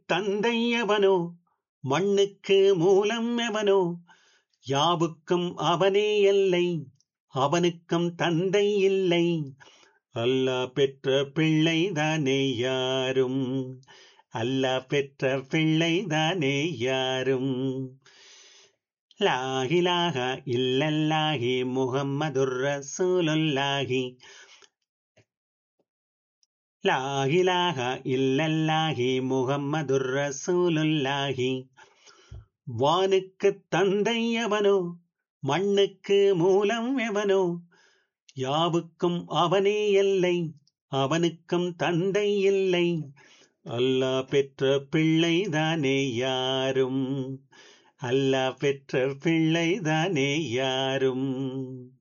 தந்தை எவனோ மண்ணுக்கு மூலம் எவனோ யாவுக்கும் அவனே எல்லை அவனுக்கும் தந்தை இல்லை அல்லாஹ் பெற்ற பிள்ளைதானே யாரும் அல்லாஹ் பெற்ற பிள்ளைதானே யாரும் லாஹிலாக இல்லல்லாஹி முகம்மதுர் ரசூலுல்லாஹி லாஹிலாக இல்லல்லாஹி முகம்மதுர் ரசூலுல்லாஹி வானுக்கு தந்தை எவனோ மண்ணுக்கு மூலம் எவனோ யாவுக்கும் அவனே எல்லை அவனுக்கும் தந்தை இல்லை அல்லாஹ் பெற்ற பிள்ளைதானே யாரும் அல்லாஹ் பெற்ற பிள்ளைதானே யாரும்